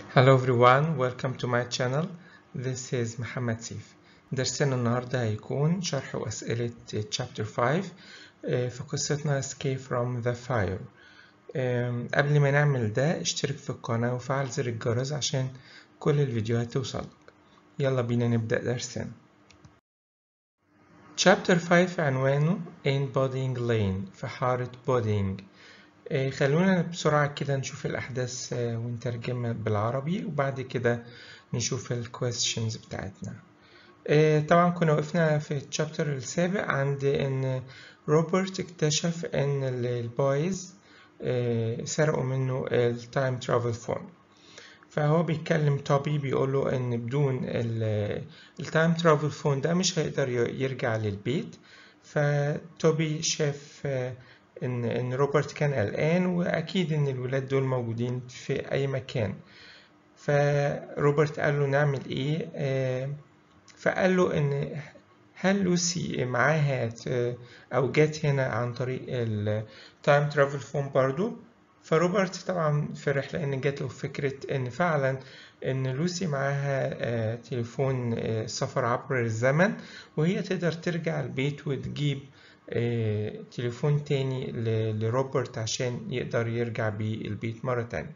Hello everyone, welcome to my channel. This is محمد سيف. درسنا النهاردة هيكون شرح وأسئلة chapter 5 في قصتنا Escape from the Fire. قبل ما نعمل ده اشترك في القناة وفعل زر الجرس عشان كل الفيديوهات توصلك. يلا بينا نبدأ درسنا. Chapter 5 عنوانه In Bodding Lane في حارة بودينج. خلونا بسرعة كده نشوف الأحداث ونترجمها بالعربي وبعد كده نشوف الكويستشنز بتاعتنا طبعا كنا وقفنا في الشابتر السابق عند إن روبرت اكتشف إن البويز سرقوا منه التايم ترافل فون فهو بيتكلم توبي بيقوله إن بدون التايم ترافل فون ده مش هيقدر يرجع للبيت فتوبي شاف ان ان روبرت كان قلقان واكيد ان الولاد دول موجودين في اي مكان فروبرت قال له نعمل ايه آه فقال له ان هل لوسي معاها او جات هنا عن طريق التايم ترافل فون برضو فروبرت طبعا فرح لان جات له فكرة ان فعلا ان لوسي معاها آه تليفون آه سفر عبر الزمن وهي تقدر ترجع البيت وتجيب آه، تليفون تاني لروبرت عشان يقدر يرجع بيه البيت مرة تانية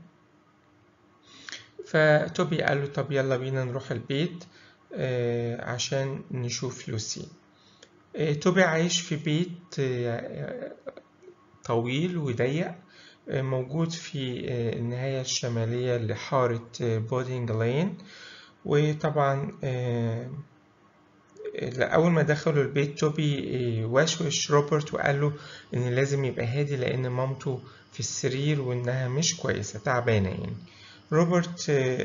فتوبي قال له طب يلا بينا نروح البيت آه، عشان نشوف لوسي آه، توبي عايش في بيت طويل وضيق موجود في النهاية الشمالية لحارة بودينج لين وطبعا أول ما دخلوا البيت توبي وشوش روبرت وقال له إن لازم يبقى هادي لأن مامته في السرير وإنها مش كويسة تعبانة يعني روبرت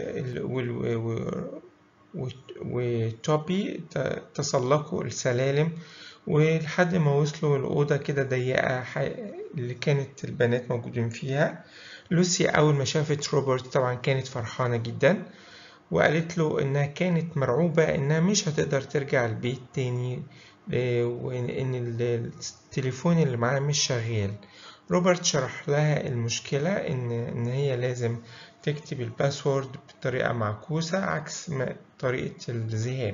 وتوبي تسلقوا السلالم ولحد ما وصلوا الأوضة كده ضيقة اللي كانت البنات موجودين فيها لوسي أول ما شافت روبرت طبعا كانت فرحانة جدا وقالت له إنها كانت مرعوبة إنها مش هتقدر ترجع البيت تاني وإن التليفون اللي معاها مش شغال روبرت شرح لها المشكلة إن إن هي لازم تكتب الباسورد بطريقة معكوسة عكس طريقة الذهاب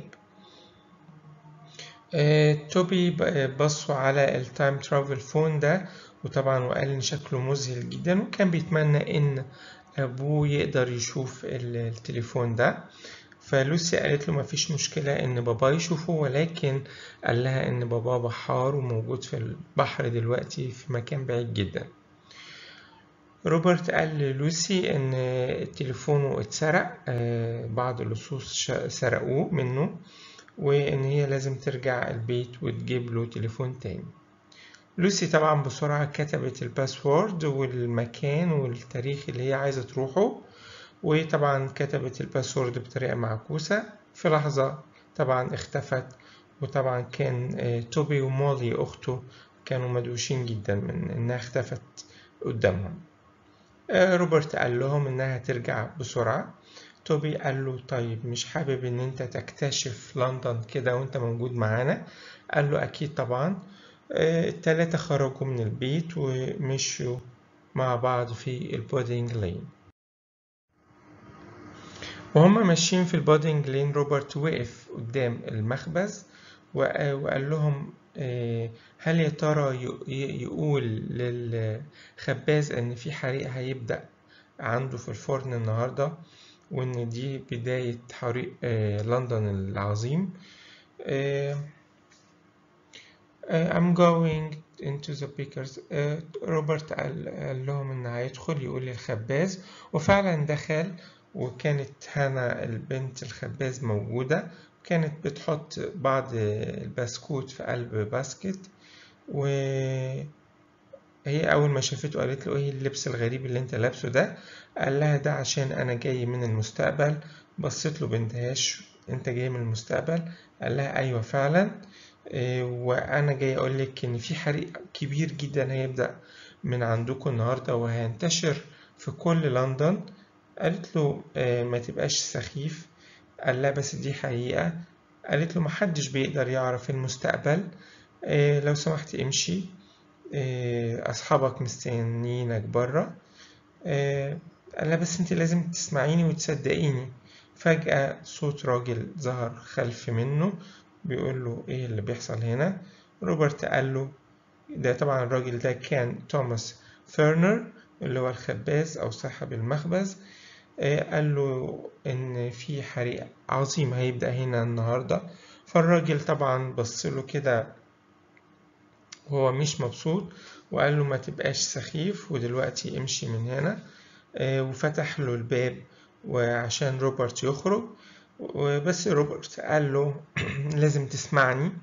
توبي بصوا على التايم ترافل فون ده وطبعا وقال إن شكله مذهل جدا وكان بيتمنى إن أبوه يقدر يشوف التليفون ده فلوسي قالت له مفيش مشكلة إن بابا يشوفه ولكن قال لها إن بابا بحار وموجود في البحر دلوقتي في مكان بعيد جدا روبرت قال للوسي إن تليفونه اتسرق بعض اللصوص سرقوه منه وإن هي لازم ترجع البيت وتجيب له تليفون تاني لوسي طبعا بسرعة كتبت الباسورد والمكان والتاريخ اللي هي عايزة تروحه وطبعا كتبت الباسورد بطريقة معكوسة في لحظة طبعا اختفت وطبعا كان توبي ومولي أخته كانوا مدوشين جدا من إنها اختفت قدامهم روبرت قال لهم إنها ترجع بسرعة توبي قال له طيب مش حابب إن أنت تكتشف لندن كده وأنت موجود معانا قال له أكيد طبعا التلاتة خرجوا من البيت ومشوا مع بعض في البودينج لين وهما ماشيين في البودينج لين روبرت وقف قدام المخبز وقال لهم هل يا ترى يقول للخباز ان في حريق هيبدأ عنده في الفرن النهاردة وان دي بداية حريق لندن العظيم Uh, I'm going into the bakers uh, روبرت قال, قال لهم إن هيدخل يقول للخباز وفعلا دخل وكانت هنا البنت الخباز موجودة كانت بتحط بعض البسكوت في قلب باسكت وهي أول ما شافته قالت له إيه اللبس الغريب اللي أنت لابسه ده قال لها ده عشان أنا جاي من المستقبل بصيت له باندهاش أنت جاي من المستقبل قال لها أيوة فعلا وانا جاي اقول لك ان في حريق كبير جدا هيبدا من عندكم النهارده وهينتشر في كل لندن قالت له ما تبقاش سخيف قال لها بس دي حقيقه قالت له محدش بيقدر يعرف المستقبل لو سمحت امشي اصحابك مستنيينك بره قال لها بس انت لازم تسمعيني وتصدقيني فجأة صوت راجل ظهر خلف منه بيقول له ايه اللي بيحصل هنا روبرت قال له ده طبعا الراجل ده كان توماس فيرنر اللي هو الخباز او صاحب المخبز قال له ان في حريق عظيم هيبدأ هنا النهاردة فالراجل طبعا بص له كده وهو مش مبسوط وقال له ما تبقاش سخيف ودلوقتي امشي من هنا وفتح له الباب وعشان روبرت يخرج وبس روبرت قال له لازم تسمعني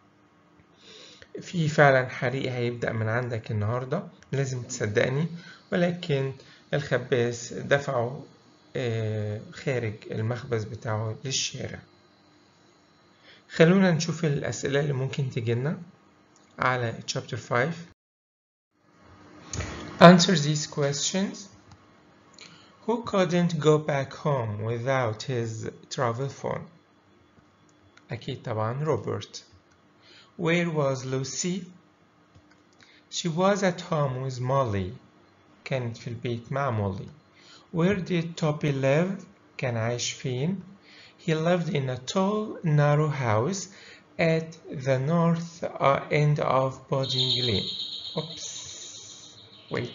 في فعلا حريق هيبدأ من عندك النهاردة لازم تصدقني ولكن الخباز دفعه خارج المخبز بتاعه للشارع خلونا نشوف الأسئلة اللي ممكن تجيلنا على chapter 5 Answer these questions Who couldn't go back home without his travel phone? أكيد طبعا روبرت Where was Lucy? She was at home with Molly كانت في البيت مع مولي Where did Toppy live? كان عايش فين? He lived in a tall, narrow house at the north end of Bodding Lane. Oops. Wait.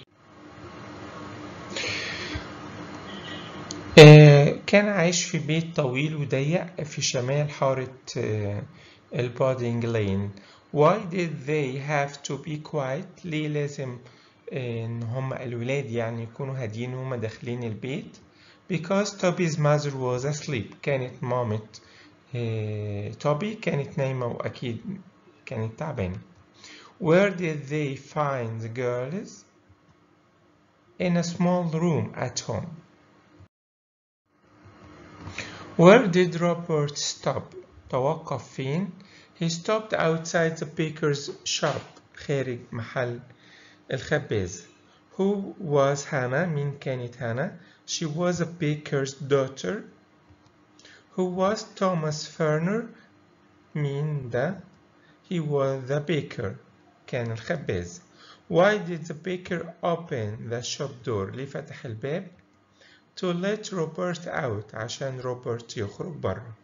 كان عايش في بيت طويل وضيق في شمال حارة البودينج لين. Why did they have to be quiet? ليه لازم ان هم الولاد يعني يكونوا هاديين وهم داخلين البيت because Toby's mother was asleep كانت مامة توبي كانت نايمة وأكيد كانت تعبانة where did they find the girls in a small room at home where did Robert stop توقف فين he stopped outside the baker's shop خارج محل الخباز Who was Hannah? مين كانت هانا؟ She was a baker's daughter. Who was Thomas Ferner? مين ده؟ He was the baker. كان الخباز. Why did the baker open the shop door? ليه فتح الباب؟ To let Robert out. عشان روبرت يخرج برا.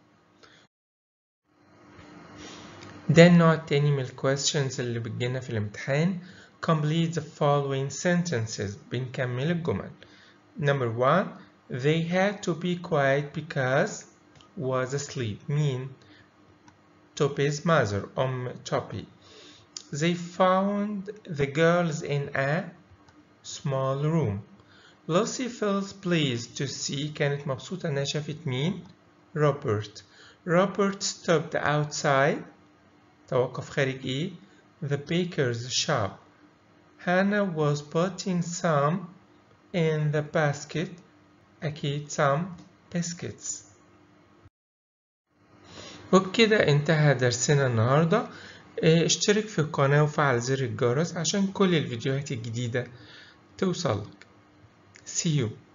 ده النوع التاني من الكويستشنز اللي بتجينا في الامتحان. Complete the following sentences. بنكمل الجمل. Number one, they had to be quiet because was asleep. مين؟ Toppy's mother, أم Toppy. They found the girls in a small room. Lucy felt pleased to see كانت مبسوطة إنها شافت مين؟ Robert. Robert stopped outside توقف خارج إيه؟ The baker's shop. Hannah was putting some in the basket أكيد some biscuits وبكده انتهى درسنا النهاردة اشترك في القناة وفعل زر الجرس عشان كل الفيديوهات الجديدة توصلك See you